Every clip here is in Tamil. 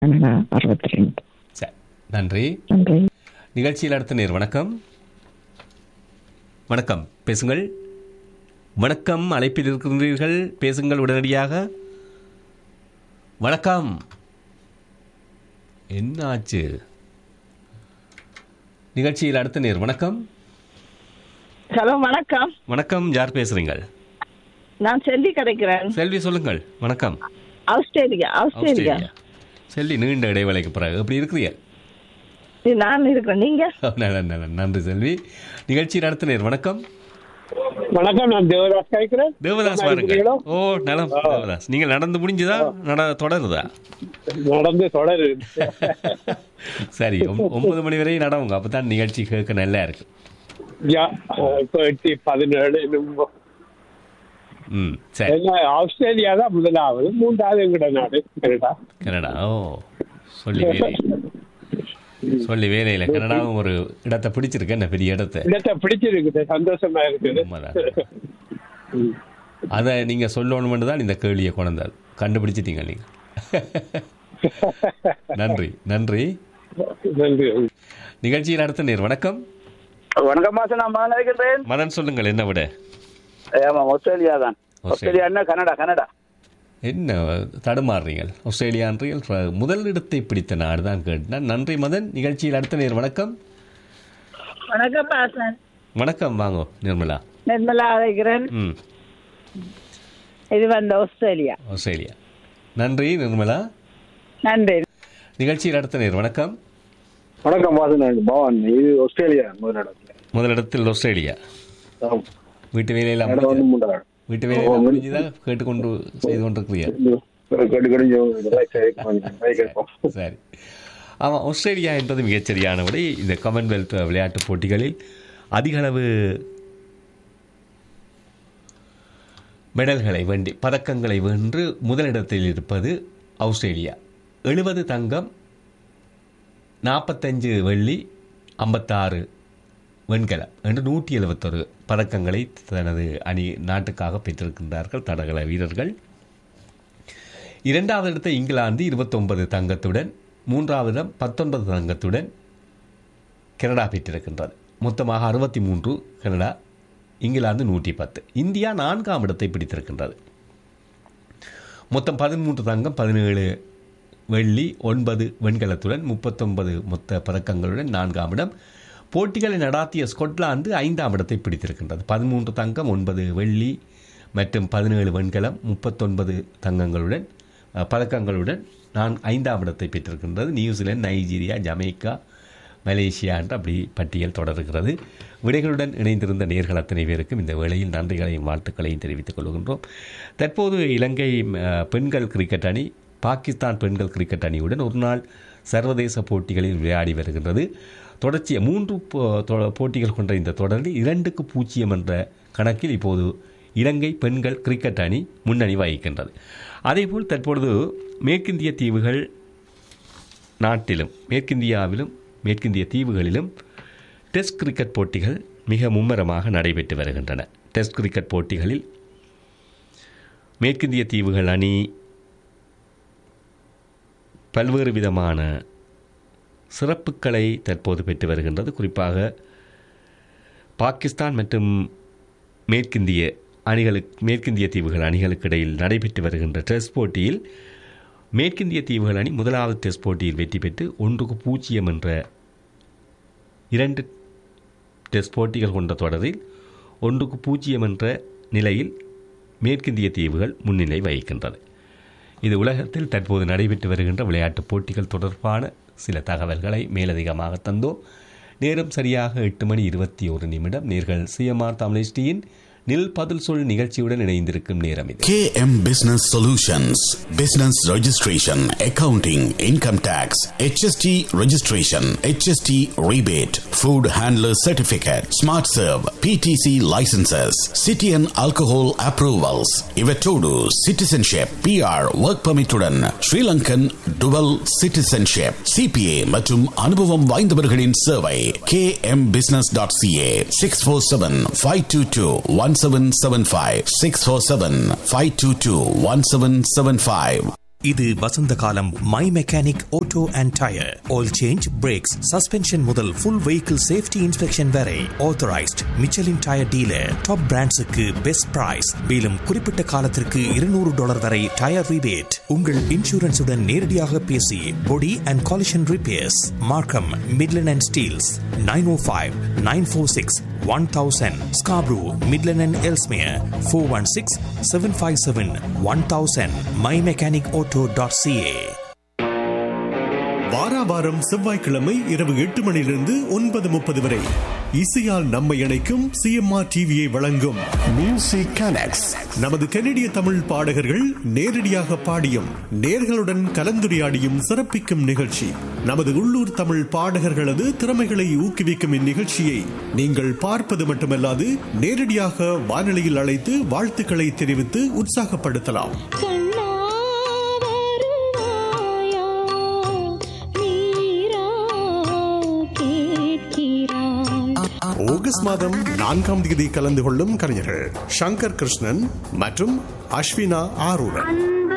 கனடா அறுபத்தி ரெண்டு சரி நன்றி நன்றி நிகழ்ச்சியில் அடுத்த நேர் வணக்கம் வணக்கம் பேசுங்கள் வணக்கம் அழைப்பில் இருக்கின்றீர்கள் பேசுங்கள் உடனடியாக வணக்கம் என்ன ஆச்சு நிகழ்ச்சியில் அடுத்த நேர் வணக்கம் ஹலோ வணக்கம் வணக்கம் யார் பேசுறீங்கள் நான் செல்வி கிடைக்கிறேன் செல்வி சொல்லுங்கள் வணக்கம் ஆஸ்திரேலியா ஆஸ்திரேலியா ஆஸ்திரேலியா செல்வி நீண்ட இடைவேளைக்கு பிறகு எப்படி இருக்கிறீங்க இது நான் இருக்கிறேன் நீங்க நல்ல- நல்ல- நன்றி செல்வி நிகழ்ச்சியில் அடுத்த நேர் வணக்கம் வணக்கம் நான் தேவதாஸ் கேட்கிறேன் தேவதாஸ் பாருங்க ஓ நலம் தேவதாஸ் நீங்கள் நடந்து முடிஞ்சதா நட தொடருதா நடந்து தொடரு சரி ஒம்- ஒன்பது மணி வரை நடவுங்க அப்பதான் நிகழ்ச்சி கேட்க நல்லா இருக்கு யா, இப்போ எட்டி பதினேழு இன்னும் ம் சரி என்ன ஆஸ்திரேலியா தான் முதலாவது மூன்றாவது எங்கட நாடு கனடா கனடா ஓ சொல்லி வேலை சொல்லி வேலையில கனடாவும் ஒரு இடத்தை பிடிச்சிருக்கு என்ன பெரிய இடத்தை இடத்தை பிடிச்சிருக்குது சந்தோஷமா இருக்குது உண்மைதான். அதை நீங்க சொல்லணும்னு தான் இந்த கேள்வியை கொண்டாது கண்டுபிடிச்சிட்டீங்க நீங்க நன்றி நன்றி நன்றி நிகழ்ச்சியில் அடுத்த நேர் வணக்கம் வணக்கம் மாசம் நான் மகன் இருக்கின்றேன் மதன் சொல்லுங்கள் என்ன விட ஆமா ஆஸ்திரேலியா தான் ஆஸ்திரேலியா என்ன கனடா கனடா என்ன தடுமாறுறீங்கள் ஆஸ்திரேலியான்றீர்கள் ஃப- முதல் இடத்தை பிடித்த நாடு தான் கேட்டேன் நன்றி மதன் நிகழ்ச்சியில் அடுத்த நேர் வணக்கம் வணக்கம் பாசன் வணக்கம் வாங்கோ நிர்மலா நிர்மலா அழைக்கிறேன் ம் இது வந்து ஆஸ்திரேலியா ஆஸ்திரேலியா நன்றி நிர்மலா நன்றி நிகழ்ச்சியில் அடுத்த நேர் வணக்கம் வணக்கம் வாசன் பவான் இது ஆஸ்திரேலியா முதலிடத்துல முதலிடத்தில் ஆஸ்திரேலியா ஆம். வீட்டு வேலையெல்லாம் இடம் வந்து முடிஞ்சதா? மூன்றாவது வீட்டு வேலையெல்லாம் முடிஞ்சுதான் கேட்டுக்கொண்டு செய்து கொண்டிருக்கிறீர்கள் கடி கடிஞ்சு இதெல்லாம் கேட்கும். கை கேட்கும். சரி ஆமாம் ஆஸ்திரேலியா என்பது மிகச்சரியான விடை இந்த காமன்வெல்த் விளையாட்டுப் போட்டிகளில் அதிக அளவு மெடல்களை வென்றி பதக்கங்களை வென்று முதலிடத்தில் இருப்பது ஆஸ்திரேலியா எழுபது தங்கம் நாற்பத்தஞ்சு வெள்ளி ஐம்பத்தாறு வெண்கலம் என்று நூற்றி எழுபத்தொரு பதக்கங்களை தனது அணி நாட்டுக்காக பெற்றிருக்கின்றார்கள் தடகள வீரர்கள் இரண்டாவது இடத்தை இங்கிலாந்து இருபத்தொன்பது தங்கத்துடன் மூன்றாவது இடம் பத்தொன்பது தங்கத்துடன் கனடா பெற்றிருக்கின்றது மொத்தமாக அறுபத்தி மூன்று கனடா இங்கிலாந்து நூற்றி பத்து இந்தியா நான்காம் இடத்தை பிடித்திருக்கின்றது மொத்தம் பதிமூன்று தங்கம் பதினேழு வெள்ளி ஒன்பது வெண்கலத்துடன் முப்பத்தொன்பது மொத்த பதக்கங்களுடன் நான்காம் இடம் போட்டிகளை நடாத்திய ஸ்கொட்லாந்து ஐந்தாம் இடத்தை பிடித்திருக்கின்றது பதிமூன்று தங்கம் ஒன்பது வெள்ளி மற்றும் பதினேழு வெண்கலம் முப்பத்தொன்பது தங்கங்களுடன் அஹ், பதக்கங்களுடன் நான் ஐந்தாம் இடத்தை பெற்றிருக்கின்றது நியூசிலாந்து நைஜீரியா ஜமைக்கா மலேசியா என்று அப்படி பட்டியல் தொடர்கிறது விடைகளுடன் இணைந்திருந்த நேர்கள் அத்தனை பேருக்கும் இந்த வேளையில் நன்றிகளையும் வாழ்த்துக்களையும் தெரிவித்துக் கொள்கின்றோம் தற்போது இலங்கை அஹ், பெண்கள் கிரிக்கெட் அணி பாகிஸ்தான் பெண்கள் கிரிக்கெட் அணியுடன் ஒரு நாள் சர்வதேச போட்டிகளில் விளையாடி வருகின்றது தொடர்ச்சிய மூன்று போ- தொ- போட்டிகள் கொண்ட இந்த தொடரில் இரண்டுக்கு பூஜ்ஜியம் என்ற கணக்கில் இப்போது இலங்கை பெண்கள் கிரிக்கெட் அணி முன்னணி வகிக்கின்றது அதேபோல் தற்பொழுது மேற்கிந்திய தீவுகள் நாட்டிலும் மேற்கிந்தியாவிலும் மேற்கிந்திய தீவுகளிலும் டெஸ்ட் கிரிக்கெட் போட்டிகள் மிக மும்முரமாக நடைபெற்று வருகின்றன டெஸ்ட் கிரிக்கெட் போட்டிகளில் மேற்கிந்திய தீவுகள் அணி பல்வேறு விதமான சிறப்புகளை தற்போது பெற்று வருகின்றது குறிப்பாக பாகிஸ்தான் மற்றும் மேற்கிந்திய அணிகளுக்கு மேற்கிந்திய தீவுகள் அணிகளுக்கு இடையில் நடைபெற்று வருகின்ற டெஸ்ட் போட்டியில் மேற்கிந்திய தீவுகள் அணி முதலாவது டெஸ்ட் போட்டியில் வெற்றி பெற்று ஒன்றுக்கு பூஜ்ஜியம் என்ற இரண்டு டெஸ்ட் போட்டிகள் கொண்ட தொடரில் ஒன்றுக்கு பூஜ்ஜியம் என்ற நிலையில் மேற்கிந்திய தீவுகள் முன்னிலை வகிக்கின்றது இது உலகத்தில் தற்போது நடைபெற்று வருகின்ற விளையாட்டுப் போட்டிகள் தொடர்பான சில தகவல்களை மேலதிகமாக தந்தோம் நேரம் சரியாக எட்டு மணி இருபத்தி ஒரு நிமிடம் நேர்கள் சிஎம்ஆர் தமிழ்டியின் நில் பதில் சொல் நிகழ்ச்சியுடன் இணைந்திருக்கும் நேரம் இது KM Business Solutions Business Registration, Accounting, Income Tax, HST Registration, HST Rebate, Food Handler Certificate, Smart Serve, PTC Licenses, City and Alcohol Approvals, Ivetodu Citizenship, PR Work Permit உடன் Sri Lankan Dual Citizenship, CPA மற்றும் அனுபவம் வாய்ந்தவர்களின் சேவை kmbusiness.ca 647-522-1775 647-522-1775 இது வசந்த காலம் my mechanic auto and tyre oil change brakes suspension முதல் ஃபுல் வெஹிக்கிள் சேஃப்டி இன்ஸ்பெக்ஷன் வரை authorised Michelin tyre dealer top பிராண்ட்ஸுக்கு பெஸ்ட் பிரைஸ் மேலும் குறிப்பிட்ட காலத்திற்கு இருநூறு டாலர் வரை டயர் ரிபேட் உங்கள் இன்சூரன்ஸுடன் நேரடியாக பேசி body and collision repairs Markham Midland and Steeles nine o five nine four six one thousand Scarborough Midland and Ellesmere four one six seven five seven one thousand my mechanic auto dot CA வாராவாரம் செவ்வாய்க்கிழமை இரவு எட்டு மணியிலிருந்து ஒன்பது முப்பது வரை இசையால் நம்மை இணைக்கும் சிஎம்ஆர் டிவியை வழங்கும் மியூசிக் கனெக்ட்ஸ் நமது கனடிய தமிழ் பாடகர்கள் நேரடியாக பாடியும் நேர்களுடன் கலந்துரையாடியும் சிறப்பிக்கும் நிகழ்ச்சி நமது உள்ளூர் தமிழ் பாடகர்களது திறமைகளை ஊக்குவிக்கும் இந்நிகழ்ச்சியை நீங்கள் பார்ப்பது மட்டுமல்லாது நேரடியாக வானொலியில் அழைத்து வாழ்த்துக்களை தெரிவித்து உற்சாகப்படுத்தலாம் ஆகஸ்ட் மாதம் நான்காம் தேதி கலந்து கொள்ளும் கலைஞர்கள் சங்கர் கிருஷ்ணன் மற்றும் அஸ்வினா ஆரூரன்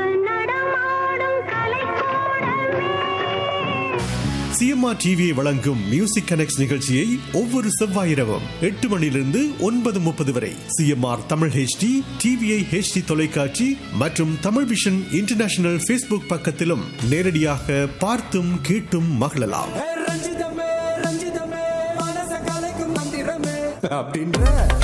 சிஎம்ஆர் டிவியை வழங்கும் மியூசிக் கனெக்ட் நிகழ்ச்சியை ஒவ்வொரு செவ்வாய் இரவும் எட்டு மணியிலிருந்து ஒன்பது முப்பது வரை CMR Tamil HD TVI HD தொலைக்காட்சி மற்றும் தமிழ் விஷன் இன்டர்நேஷனல் ஃபேஸ்புக் பக்கத்திலும் நேரடியாக பார்த்தும் கேட்டும் மகிழலாம் ரஞ்சிதமே ரஞ்சிதமே மனச கலைக்கும் மந்திரமே அப்படின்ற